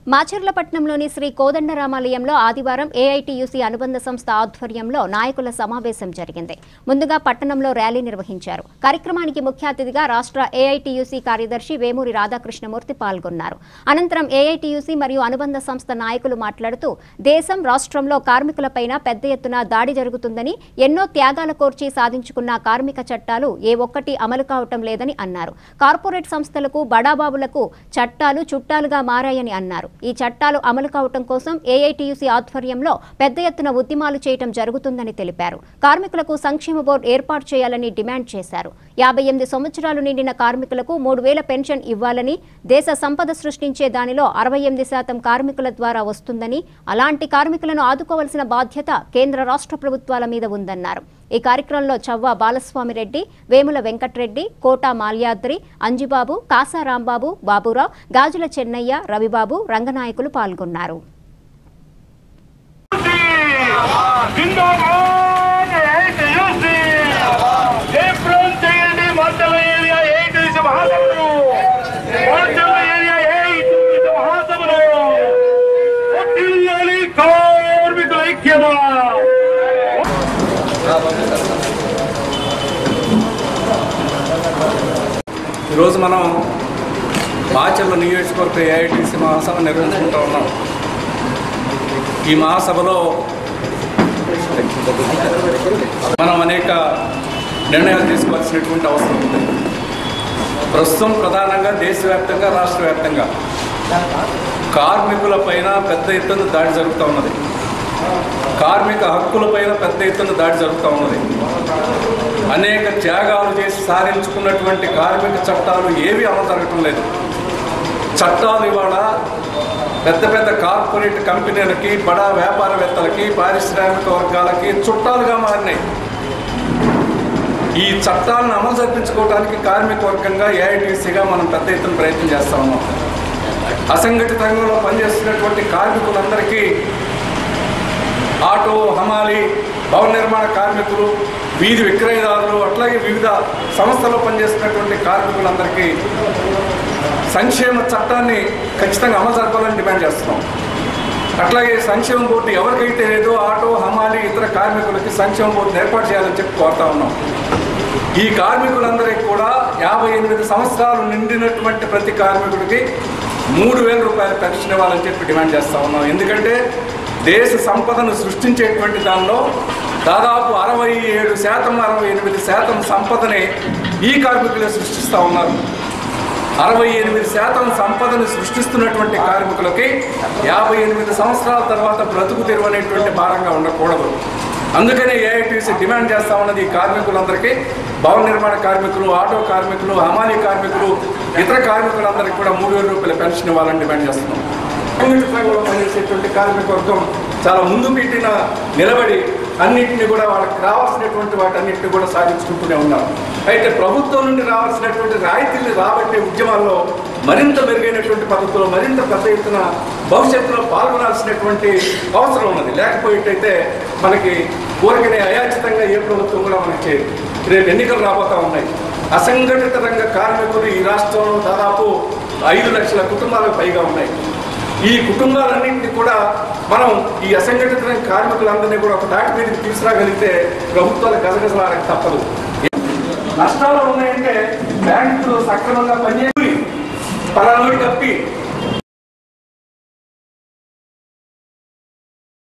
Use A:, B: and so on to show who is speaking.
A: మాచర్లపట్నంలోని శ్రీ కోదండరామాలయంలో ఆదివారం ఏఐటీయూసీ అనుబంధ సంస్థ ఆధ్వర్యంలో నాయకుల సమావేశం జరిగింది ముందుగా పట్టణంలో ర్యాలీ నిర్వహించారు కార్యక్రమానికి ముఖ్య అతిథిగా రాష్ట్ర ఏఐటీయూసీ కార్యదర్శి వేమూరి రాధాకృష్ణమూర్తి పాల్గొన్నారు అనంతరం ఏఐటీయూసీ మరియు అనుబంధ సంస్థ నాయకులు మాట్లాడుతూ దేశం రాష్ట్రంలో కార్మికులపైన పెద్ద ఎత్తున దాడి జరుగుతుందని ఎన్నో త్యాగాల కోర్చి సాధించుకున్న కార్మిక చట్టాలు ఏ ఒక్కటి అమలు కావటం లేదని అన్నారు కార్పొరేట్ సంస్థలకు బడాబాబులకు చట్టాలు చుట్టాలుగా మారాయని అన్నారు ఈ చట్టాలు అమలు కావటం కోసం ఏఐటీయూసీ ఆధ్వర్యంలో పెద్ద ఎత్తున ఉద్యమాలు చేయటం జరుగుతుందని తెలిపారు కార్మికులకు సంక్షేమ బోర్డు ఏర్పాటు చేయాలని డిమాండ్ చేశారు యాభై ఎనిమిది సంవత్సరాలు నిండిన కార్మికులకు మూడు వేల పెన్షన్ ఇవ్వాలని దేశ సంపద సృష్టించే దానిలో అరవై ఎనిమిది శాతం కార్మికుల ద్వారా వస్తుందని అలాంటి కార్మికులను ఆదుకోవాల్సిన బాధ్యత కేంద్ర రాష్ట్ర ప్రభుత్వాల మీద ఉందన్నారు ఈ కార్యక్రమంలో చవ్వా బాలస్వామిరెడ్డి వేముల వెంకట్రెడ్డి కోటా మాల్యాద్రి అంజిబాబు కాసా రాంబాబు బాబురావు గాజుల చెన్నయ్య రవిబాబు రంగనాయకులు పాల్గొన్నారు
B: జిందాబాద్ ఏఐటీయూసీ ఏప్రిల్ చేయండి మధ్యల ఏరియా ఏఐటీయూసీ మహాసభలు మధ్యల ఏరియా ఏఐటీయూసీ మహాసభలు వర్ధిల్లాలి కార్మికుల ఐక్యత
C: ఈరోజు మనం మాచర్ల నియోజకవర్గ ఏఐటీసీ మహాసభ నిర్వహించుకుంటూ ఉన్నాం ఈ మహాసభలో మనం అనేక నిర్ణయాలు తీసుకోవాల్సినటువంటి అవసరం ఉంది ప్రస్తుతం ప్రధానంగా దేశవ్యాప్తంగా రాష్ట్ర వ్యాప్తంగా కార్మికుల పైన పెద్ద ఎత్తున దాడి జరుగుతూ ఉన్నది కార్మిక హక్కులపైన పెద్ద ఎత్తున దాడి జరుగుతూ ఉన్నది అనేక త్యాగాలు చేసి సాధించుకున్నటువంటి కార్మిక చట్టాలు ఏవి అమలు జరగటం లేదు చట్టాలు ఇవాళ పెద్ద పెద్ద కార్పొరేట్ కంపెనీలకి బడా వ్యాపారవేత్తలకి పారిశ్రామిక వర్గాలకి చుట్టాలుగా మారినాయి ఈ చట్టాలను అమలు జరిపించుకోవడానికి కార్మిక వర్గంగా ఏఐటీసీగా మనం పెద్ద ఎత్తున ప్రయత్నం చేస్తా ఉన్నాం అసంఘటిత రంగంలో పనిచేస్తున్నటువంటి కార్మికులందరికీ ఆటో హమాలి భవన నిర్మాణ కార్మికులు వీధి విక్రయదారులు అట్లాగే వివిధ సంస్థల్లో పనిచేస్తున్నటువంటి కార్మికులందరికీ సంక్షేమ చట్టాన్ని ఖచ్చితంగా అమలు జరపాలని డిమాండ్ చేస్తున్నాం అట్లాగే సంక్షేమ బోర్డు ఎవరికైతే లేదో ఆటో హమాలి ఇతర కార్మికులకి సంక్షేమ బోర్డును ఏర్పాటు చేయాలని చెప్పి కోరుతా ఉన్నాం ఈ కార్మికులందరికీ కూడా యాభై ఎనిమిది సంవత్సరాలు నిండినటువంటి ప్రతి కార్మికుడికి మూడు వేల రూపాయల పెన్షన్ ఇవ్వాలని చెప్పి డిమాండ్ చేస్తా ఉన్నాం ఎందుకంటే దేశ సంపదను సృష్టించేటువంటి దానిలో దాదాపు అరవై ఏడు శాతం అరవై ఎనిమిది శాతం సంపదని ఈ కార్మికులే సృష్టిస్తూ ఉన్నారు అరవై ఎనిమిది శాతం సంపదను సృష్టిస్తున్నటువంటి కార్మికులకి యాభై ఎనిమిది సంవత్సరాల తర్వాత బ్రతుకు తెరువు అనేటువంటి భారంగా ఉండకూడదు అందుకనే ఏఐటీసీ డిమాండ్ చేస్తా ఉన్నది ఈ కార్మికులందరికీ భవన నిర్మాణ కార్మికులు ఆటో కార్మికులు హమాలీ కార్మికులు ఇతర కార్మికులందరికీ కూడా మూడు వేల రూపాయల పెన్షన్ ఇవ్వాలని డిమాండ్ చేస్తున్నాం సంఘటిత రంగంలో పనిచేసేటువంటి కార్మిక వర్గం చాలా ముందు పెట్టిన నిలబడి అన్నింటినీ కూడా వాళ్ళకి రావాల్సినటువంటి వాటన్నింటినీ కూడా సాధించుకుంటూనే ఉన్నారు అయితే ప్రభుత్వం నుండి రావాల్సినటువంటి రాయితీల్ని రాబట్టే ఉద్యమాల్లో మరింత మెరుగైనటువంటి పద్ధతిలో మరింత పెద్ద ఎత్తున భవిష్యత్తులో పాల్గొనాల్సినటువంటి అవసరం ఉన్నది లేకపోయేటైతే మనకి కోరికనే అయాచితంగా ఏ ప్రభుత్వం కూడా మనకి చేయదు రేపు ఎన్నికలు రాబోతా ఉన్నాయి అసంఘటిత రంగ కార్మికులు ఈ రాష్ట్రంలో దాదాపు ఐదు లక్షల కుటుంబాలకు పైగా ఉన్నాయి ఈ కుటుంబాలన్నింటినీ కూడా మనం ఈ అసంఘటిత రంగ కార్మికులందరినీ కూడా ఒక దాటి మీదకి తీసుకురాగలిగితే ప్రభుత్వాలు గజగజలాడక తప్పదు నష్టాలు ఉన్నాయంటే బ్యాంకులు సక్రమంగా పనిచేసి పలానోడి కప్పి